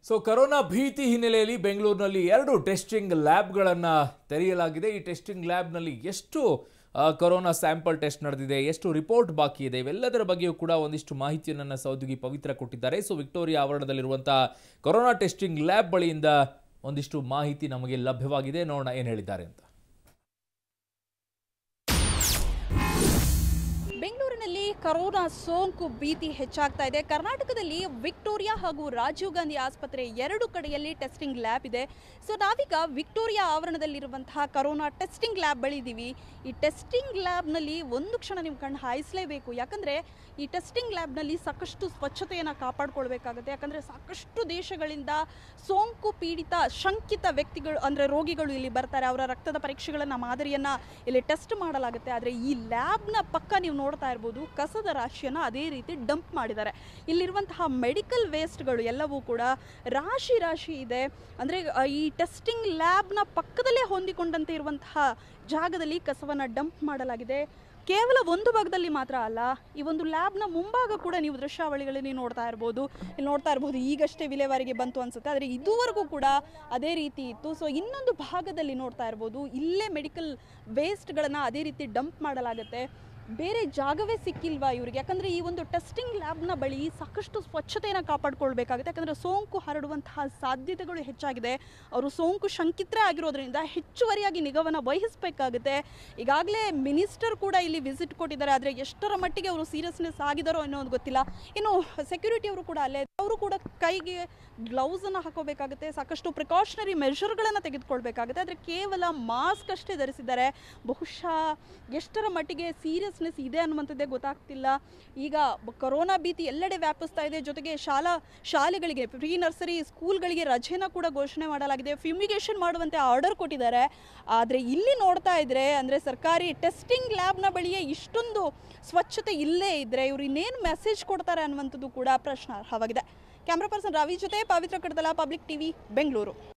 so corona ಭೀತಿ ಹಿನ್ನೆಲೆಯಲ್ಲಿ ಬೆಂಗಳೂರಿನಲ್ಲಿ ಎರಡು ಟೆಸ್ಟಿಂಗ್ ಲ್ಯಾಬ್ಗಳನ್ನು ತೆರೆಯಲಾಗಿದೆ ಈ ಟೆಸ್ಟಿಂಗ್ ಲ್ಯಾಬ್ನಲ್ಲಿ ಎಷ್ಟು ಆ, ಕರೋನಾ ಸ್ಯಾಂಪಲ್ ಟೆಸ್ಟ್ ನಡೆದಿದೆ ಎಷ್ಟು ರಿಪೋರ್ಟ್ ಬಾಕಿ ಇದೆ ಇವೆಲ್ಲದರ ಬಗ್ಗೆಯೂ ಕೂಡ ಒಂದಿಷ್ಟು ಮಾಹಿತಿಯನ್ನು ನನ್ನ ಸಹೋದ್ಯೋಗಿ ಪವಿತ್ರ ಕೊಟ್ಟಿದ್ದಾರೆ ಸೊ ವಿಕ್ಟೋರಿಯಾ ಆವರಣದಲ್ಲಿರುವಂತಹ ಕರೋನಾ ಟೆಸ್ಟಿಂಗ್ ಲ್ಯಾಬ್ ಬಳಿಯಿಂದ ಒಂದಿಷ್ಟು ಮಾಹಿತಿ ನಮಗೆ ಲಭ್ಯವಾಗಿದೆ ನೋಡೋಣ ಏನು ಹೇಳಿದ್ದಾರೆ ಅಂತ ಬೆಂಗಳೂರಿನಲ್ಲಿ ಕರೋನಾ ಸೋಂಕು ಭೀತಿ ಹೆಚ್ಚಾಗ್ತಾ ಇದೆ ಕರ್ನಾಟಕದಲ್ಲಿ ವಿಕ್ಟೋರಿಯಾ ಹಾಗೂ ರಾಜೀವ್ ಗಾಂಧಿ ಆಸ್ಪತ್ರೆ ಎರಡು ಕಡೆಯಲ್ಲಿ ಟೆಸ್ಟಿಂಗ್ ಲ್ಯಾಬ್ ಇದೆ ಸೊ ನಾವೀಗ ವಿಕ್ಟೋರಿಯಾ ಆವರಣದಲ್ಲಿರುವಂತಹ ಕರೋನಾ ಟೆಸ್ಟಿಂಗ್ ಲ್ಯಾಬ್ ಬಳಿ ಇದ್ದೀವಿ ಈ ಟೆಸ್ಟಿಂಗ್ ಲ್ಯಾಬ್ನಲ್ಲಿ ಒಂದು ಕ್ಷಣ ನಿಮ್ಮ ಕಣ್ಣು ಹಾಯಿಸಲೇಬೇಕು ಯಾಕಂದರೆ ಈ ಟೆಸ್ಟಿಂಗ್ ಲ್ಯಾಬ್ನಲ್ಲಿ ಸಾಕಷ್ಟು ಸ್ವಚ್ಛತೆಯನ್ನು ಕಾಪಾಡ್ಕೊಳ್ಬೇಕಾಗುತ್ತೆ ಯಾಕಂದರೆ ಸಾಕಷ್ಟು ದೇಶಗಳಿಂದ ಸೋಂಕು ಪೀಡಿತ ಶಂಕಿತ ವ್ಯಕ್ತಿಗಳು ಅಂದರೆ ರೋಗಿಗಳು ಇಲ್ಲಿ ಬರ್ತಾರೆ ಅವರ ರಕ್ತದ ಪರೀಕ್ಷೆಗಳನ್ನು ಮಾದರಿಯನ್ನು ಇಲ್ಲಿ ಟೆಸ್ಟ್ ಮಾಡಲಾಗುತ್ತೆ ಆದರೆ ಈ ಲ್ಯಾಬ್ನ ಪಕ್ಕ ನೀವು ನೋಡ್ತಾ ಇರ್ಬೋದು ಕಸದ ರಾಶಿಯನ್ನು ಅದೇ ರೀತಿ ಡಂಪ್ ಮಾಡಿದ್ದಾರೆ ಇಲ್ಲಿರುವಂತಹ ಮೆಡಿಕಲ್ ವೇಸ್ಟ್ಗಳು ಎಲ್ಲವೂ ಕೂಡ ರಾಶಿ ರಾಶಿ ಇದೆ ಅಂದರೆ ಈ ಟೆಸ್ಟಿಂಗ್ ಲ್ಯಾಬ್ನ ಪಕ್ಕದಲ್ಲೇ ಹೊಂದಿಕೊಂಡಂತೆ ಇರುವಂತಹ ಜಾಗದಲ್ಲಿ ಕಸವನ್ನು ಡಂಪ್ ಮಾಡಲಾಗಿದೆ ಕೇವಲ ಒಂದು ಭಾಗದಲ್ಲಿ ಮಾತ್ರ ಅಲ್ಲ ಈ ಒಂದು ಲ್ಯಾಬ್ನ ಮುಂಭಾಗ ಕೂಡ ನೀವು ದೃಶ್ಯಾವಳಿಗಳಲ್ಲಿ ನೋಡ್ತಾ ಇರ್ಬೋದು ಇಲ್ಲಿ ನೋಡ್ತಾ ಇರ್ಬೋದು ಈಗಷ್ಟೇ ವಿಲೇವಾರಿಗೆ ಬಂತು ಅನ್ಸುತ್ತೆ ಆದರೆ ಇದುವರೆಗೂ ಕೂಡ ಅದೇ ರೀತಿ ಇತ್ತು ಸೊ ಇನ್ನೊಂದು ಭಾಗದಲ್ಲಿ ನೋಡ್ತಾ ಇರ್ಬೋದು ಇಲ್ಲೇ ಮೆಡಿಕಲ್ ವೇಸ್ಟ್ಗಳನ್ನು ಅದೇ ರೀತಿ ಡಂಪ್ ಮಾಡಲಾಗುತ್ತೆ ಬೇರೆ ಜಾಗವೇ ಸಿಕ್ಕಿಲ್ವಾ ಇವರಿಗೆ ಯಾಕಂದರೆ ಈ ಒಂದು ಟೆಸ್ಟಿಂಗ್ ಲ್ಯಾಬ್ನ ಬಳಿ ಸಾಕಷ್ಟು ಸ್ವಚ್ಛತೆಯನ್ನು ಕಾಪಾಡ್ಕೊಳ್ಬೇಕಾಗುತ್ತೆ ಯಾಕಂದರೆ ಸೋಂಕು ಹರಡುವಂತಹ ಸಾಧ್ಯತೆಗಳು ಹೆಚ್ಚಾಗಿದೆ ಅವರು ಸೋಂಕು ಶಂಕಿತರೇ ಆಗಿರೋದ್ರಿಂದ ಹೆಚ್ಚುವರಿಯಾಗಿ ನಿಗಾವನ್ನು ವಹಿಸಬೇಕಾಗುತ್ತೆ ಈಗಾಗಲೇ ಮಿನಿಸ್ಟರ್ ಕೂಡ ಇಲ್ಲಿ ವಿಸಿಟ್ ಕೊಟ್ಟಿದ್ದಾರೆ ಆದರೆ ಎಷ್ಟರ ಮಟ್ಟಿಗೆ ಅವರು ಸೀರಿಯಸ್ನೆಸ್ ಆಗಿದಾರೋ ಅನ್ನೋದು ಗೊತ್ತಿಲ್ಲ ಇನ್ನು ಸೆಕ್ಯೂರಿಟಿ ಅವರು ಕೂಡ ಅಲ್ಲೇ ಅವರು ಕೂಡ ಕೈಗೆ ಗ್ಲೌಸನ್ನು ಹಾಕೋಬೇಕಾಗುತ್ತೆ ಸಾಕಷ್ಟು ಪ್ರಿಕಾಷನರಿ ಮೆಷರ್ಗಳನ್ನು ತೆಗೆದುಕೊಳ್ಬೇಕಾಗುತ್ತೆ ಆದರೆ ಕೇವಲ ಮಾಸ್ಕ್ ಅಷ್ಟೇ ಧರಿಸಿದ್ದಾರೆ ಬಹುಶಃ ಎಷ್ಟರ ಮಟ್ಟಿಗೆ ಸೀರಿಯಸ್ನೆಸ್ ಇದೆ ಅನ್ನುವಂಥದ್ದೇ ಗೊತ್ತಾಗ್ತಿಲ್ಲ ಈಗ ಬ- ಕೊರೋನಾ ಭೀತಿ ಎಲ್ಲೆಡೆ ವ್ಯಾಪಿಸ್ತಾ ಇದೆ ಜೊತೆಗೆ ಶಾಲಾ ಶಾಲೆಗಳಿಗೆ ಪ್ರೀ ನರ್ಸರಿ ಸ್ಕೂಲ್ಗಳಿಗೆ ರಜೆನ ಕೂಡ ಘೋಷಣೆ ಮಾಡಲಾಗಿದೆ ಫ್ಯೂಮಿಗೇಷನ್ ಮಾಡುವಂತೆ ಆರ್ಡರ್ ಕೊಟ್ಟಿದ್ದಾರೆ ಆದರೆ ಇಲ್ಲಿ ನೋಡ್ತಾ ಇದ್ರೆ ಅಂದರೆ ಸರ್ಕಾರಿ ಟೆಸ್ಟಿಂಗ್ ಲ್ಯಾಬ್ನ ಬಳಿಯೇ ಇಷ್ಟೊಂದು ಸ್ವಚ್ಛತೆ ಇಲ್ಲೇ ಇದ್ದರೆ ಇವರು ಇನ್ನೇನು ಮೆಸೇಜ್ ಕೊಡ್ತಾರೆ ಅನ್ನುವಂಥದ್ದು ಕೂಡ ಪ್ರಶ್ನಾರ್ಹವಾಗಿದೆ ಕ್ಯಾಮ್ರಾ ಪರ್ಸನ್ ರವಿ ಜೊತೆ ಪವಿತ್ರ ಕಡದಲ ಪಬ್ಲಿಕ್ ಟಿವಿ ಬೆಂಗಳೂರು